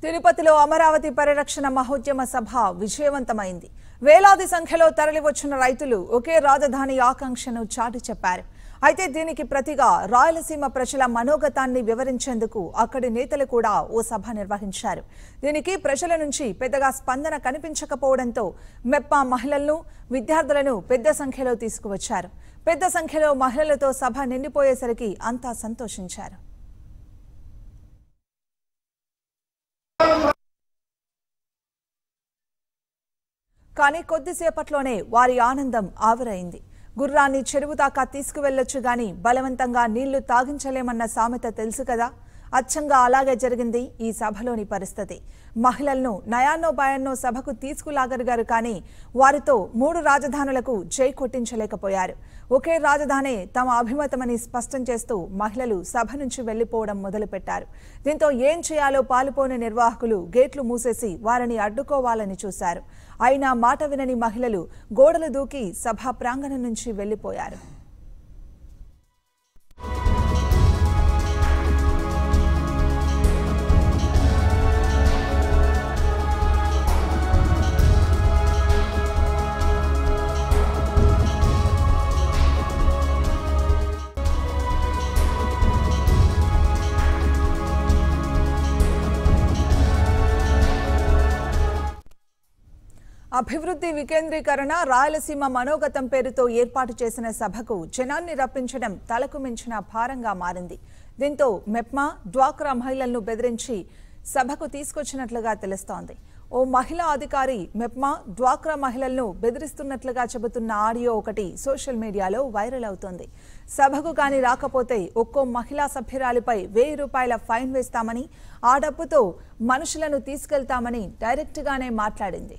తిరుపతిలో అమరావతి పరిరక్షణ మహోద్యమ సభ విజయవంతమైంది వేలాది సంఖ్యలో తరలివచ్చిన రైతులు ఒకే రాజధాని ఆకాంక్షను చాటి చెప్పారు అయితే దీనికి ప్రతిగా రాయలసీమ ప్రజల మనోగతాన్ని వివరించేందుకు అక్కడి నేతలు కూడా ఓ సభ నిర్వహించారు దీనికి ప్రజల నుంచి పెద్దగా స్పందన కనిపించకపోవడంతో మెప్ప మహిళలను విద్యార్థులను పెద్ద సంఖ్యలో తీసుకువచ్చారు పెద్ద సంఖ్యలో మహిళలతో సభ నిండిపోయేసరికి అంతా సంతోషించారు కానీ కొద్దిసేపట్లోనే వారి ఆనందం ఆవిరైంది గుర్రాన్ని చెరువు దాకా తీసుకువెళ్లొచ్చు గాని బలవంతంగా నీళ్లు తాగించలేమన్న సామెత తెలుసు కదా అచ్చంగా అలాగే జరిగింది ఈ సభలోని పరిస్థితి మహిళలను నయాన్నో భయాన్నో సభకు తీసుకులాగలిగారు కానీ వారితో మూడు రాజధానులకు జై కొట్టించలేకపోయారు ఒకే రాజధానే తమ అభిమతమని స్పష్టం చేస్తూ మహిళలు సభ నుంచి వెళ్లిపోవడం మొదలుపెట్టారు దీంతో ఏం చేయాలో పాలుపోని నిర్వాహకులు గేట్లు మూసేసి వారిని అడ్డుకోవాలని చూశారు అయినా మాట వినని మహిళలు గోడలు దూకి సభా ప్రాంగణం నుంచి వెళ్లిపోయారు అభివృద్ధి వికేంద్రీకరణ రాయలసీమ మనోగతం పేరుతో ఏర్పాటు చేసిన సభకు జనాన్ని రప్పించడం తలకు మించిన భారంగా మారింది దీంతో మెప్మా డ్వాక్రా మహిళలను బెదిరించి సభకు తీసుకొచ్చినట్లుగా తెలుస్తోంది ఓ మహిళా అధికారి మెప్మా డ్వాక్రా మహిళలను బెదిరిస్తున్నట్లుగా చెబుతున్న ఆడియో ఒకటి సోషల్ మీడియాలో వైరల్ అవుతోంది సభకు కాని రాకపోతే ఒక్కో మహిళా సభ్యురాలిపై వెయ్యి రూపాయల ఫైన్ వేస్తామని ఆ డబ్బుతో మనుషులను తీసుకెళ్తామని డైరెక్ట్గానే మాట్లాడింది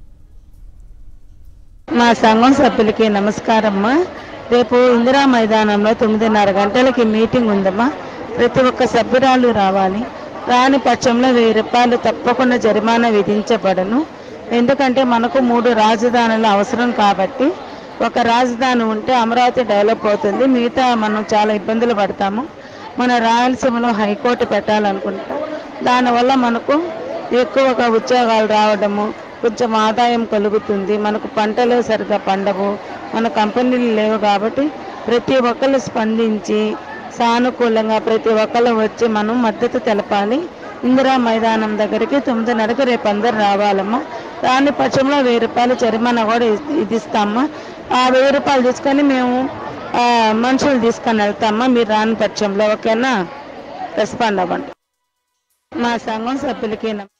మా సంఘం సభ్యులకి నమస్కారమ్మా రేపు ఇందిరా మైదానంలో తొమ్మిదిన్నర గంటలకి మీటింగ్ ఉందమ్మా ప్రతి ఒక్క సభ్యురాలు రావాలి రాని పక్షంలో వెయ్యి రూపాయలు తప్పకుండా జరిమానా విధించబడను ఎందుకంటే మనకు మూడు రాజధానులు అవసరం కాబట్టి ఒక రాజధాని ఉంటే అమరావతి డెవలప్ అవుతుంది మిగతా మనం చాలా ఇబ్బందులు పడతాము మన రాయలసీమలో హైకోర్టు పెట్టాలనుకుంటాం దానివల్ల మనకు ఎక్కువగా ఉద్యోగాలు రావడము కొంచెం ఆదాయం కలుగుతుంది మనకు పంటలు సరిగా పండవు మన కంపెనీలు లేవు కాబట్టి ప్రతి ఒక్కరు స్పందించి సానుకూలంగా ప్రతి ఒక్కరు వచ్చి మనం మద్దతు తెలపాలి ఇందిరా మైదానం దగ్గరికి తొమ్మిదిన్నరకు రేపు అందరు రావాలమ్మా రాని పక్షంలో వెయ్యి రూపాయలు జరిమానా కూడా ఇ- విధిస్తామా ఆ వెయ్యి రూపాయలు తీసుకొని మేము ఆ, మనుషులు తీసుకొని వెళ్తామా మీరు రాని పక్షంలో ఓకేనా రెస్పాండ్ అవ్వండి మా సంఘం సభ్యులకి నమ-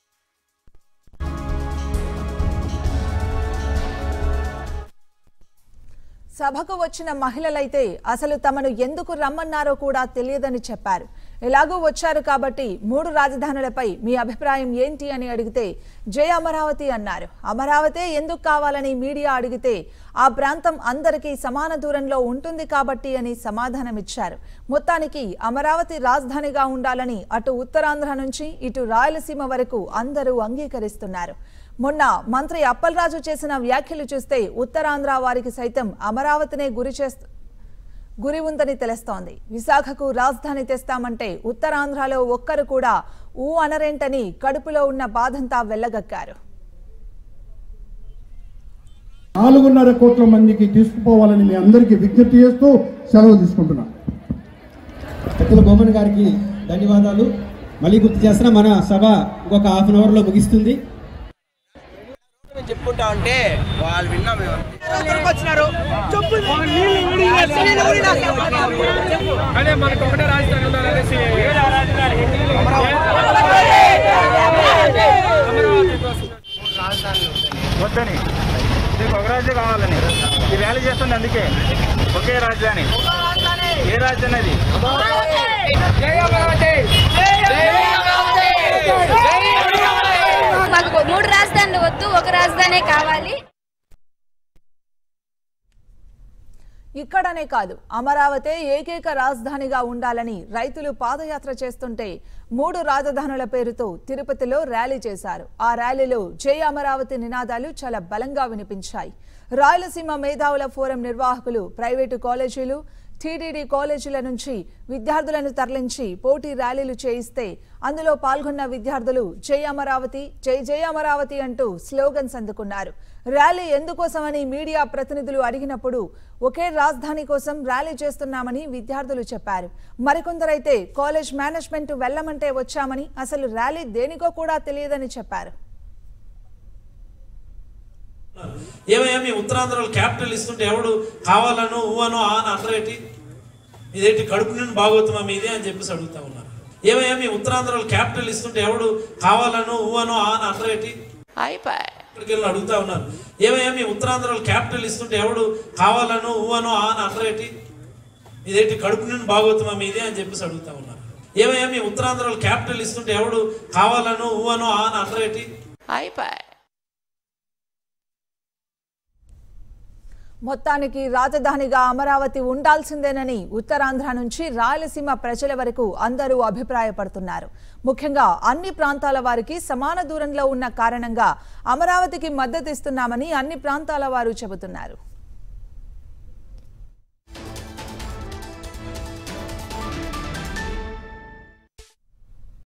సభకు వచ్చిన మహిళలైతే అసలు తమను ఎందుకు రమ్మన్నారో కూడా తెలియదని చెప్పారు ఎలాగూ వచ్చారు కాబట్టి మూడు రాజధానులపై మీ అభిప్రాయం ఏంటి అని అడిగితే జై అమరావతి అన్నారు అమరావతే ఎందుకు కావాలని మీడియా అడిగితే ఆ ప్రాంతం అందరికీ సమాన దూరంలో ఉంటుంది కాబట్టి అని సమాధానమిచ్చారు మొత్తానికి అమరావతి రాజధానిగా ఉండాలని అటు ఉత్తరాంధ్ర నుంచి ఇటు రాయలసీమ వరకు అందరూ అంగీకరిస్తున్నారు మొన్న మంత్రి అప్పలరాజు చేసిన వ్యాఖ్యలు చూస్తే ఉత్తరాంధ్ర వారికి సైతం అమరావతినే గురి చేస్తూ గురి ఉందని తెలుస్తోంది విశాఖకు రాజధాని తెస్తామంటే ఉత్తరాంధ్రలో ఒక్కరు కూడా ఊ అనరేంటని కడుపులో ఉన్న బాధంతా వెళ్ళగక్కారు నాలుగున్నర కోట్ల మందికి తీసుకుపోవాలని మీ అందరికీ విజ్ఞప్తి చేస్తూ సెలవు తీసుకుంటున్నాను పెద్దల బొమ్మన్ గారికి ధన్యవాదాలు మళ్ళీ గుర్తు చేస్తున్నా మన సభ ఇంకొక హాఫ్ అన్ అవర్లో ముగిస్తుంది చెప్పుకుంటా ఉంటే వాళ్ళు విన్నాం మేము అదే మనకు ఒకటే రాజధాని ఉండాలనేసి వద్దని నీకు ఒక రాజ్యం కావాలని ఈ ర్యాలీ చేస్తుంది అందుకే ఒకే రాజధాని ఏ రాజధాని అది మాకు మూడు రాజధానులు వద్దు ఒక రాజధానే కావాలి ఇక్కడనే కాదు అమరావతే ఏకైక రాజధానిగా ఉండాలని రైతులు పాదయాత్ర చేస్తుంటే మూడు రాజధానుల పేరుతో తిరుపతిలో ర్యాలీ చేశారు ఆ ర్యాలీలో జై అమరావతి నినాదాలు చాలా బలంగా వినిపించాయి రాయలసీమ మేధావుల ఫోరం నిర్వాహకులు ప్రైవేటు కాలేజీలు టీడీడీ కాలేజీల నుంచి విద్యార్థులను తరలించి పోటీ ర్యాలీలు చేయిస్తే అందులో పాల్గొన్న విద్యార్థులు జై అమరావతి జై జై అమరావతి అంటూ స్లోగన్స్ అందుకున్నారు ర్యాలీ ఎందుకోసమని మీడియా ప్రతినిధులు అడిగినప్పుడు ఒకే రాజధాని కోసం ర్యాలీ చేస్తున్నామని విద్యార్థులు చెప్పారు మరికొందరైతే కాలేజ్ మేనేజ్మెంట్ వెళ్లమంటే వచ్చామని అసలు ర్యాలీ దేనికో కూడా తెలియదని చెప్పారు ఏమయ్యా మీ ఉత్తరాంధ్రలో క్యాపిటల్ ఇస్తుంటే ఎవడు కావాలనో ఊవనో ఆ అని అనరేటి ఇదేంటి కడుపు నుండి బాగోతుమా మీదే అని చెప్పేసి అడుగుతా ఉన్నారు ఏమయ్యా మీ ఉత్తరాంధ్రలో క్యాపిటల్ ఇస్తుంటే ఎవడు కావాలనో ఊవనో ఆ అని అనరేటి ఇక్కడికి వెళ్ళి అడుగుతా ఉన్నారు ఏమయ్యా మీ ఉత్తరాంధ్రలో క్యాపిటల్ ఇస్తుంటే ఎవడు కావాలనో ఊవనో ఆ అని అనరేటి ఇదేంటి కడుపు నుండి బాగోతుమా మీదే అని చెప్పేసి అడుగుతా ఉన్నారు ఏమయ్యా మీ ఉత్తరాంధ్రలో క్యాపిటల్ ఇస్తుంటే ఎవడు కావాలనో ఊవనో ఆ అని అనరేటి మొత్తానికి రాజధానిగా అమరావతి ఉండాల్సిందేనని ఉత్తరాంధ్ర నుంచి రాయలసీమ ప్రజల వరకు అందరూ అభిప్రాయపడుతున్నారు ముఖ్యంగా అన్ని ప్రాంతాల వారికి సమాన దూరంలో ఉన్న కారణంగా అమరావతికి మద్దతిస్తున్నామని అన్ని ప్రాంతాల వారు చెబుతున్నారు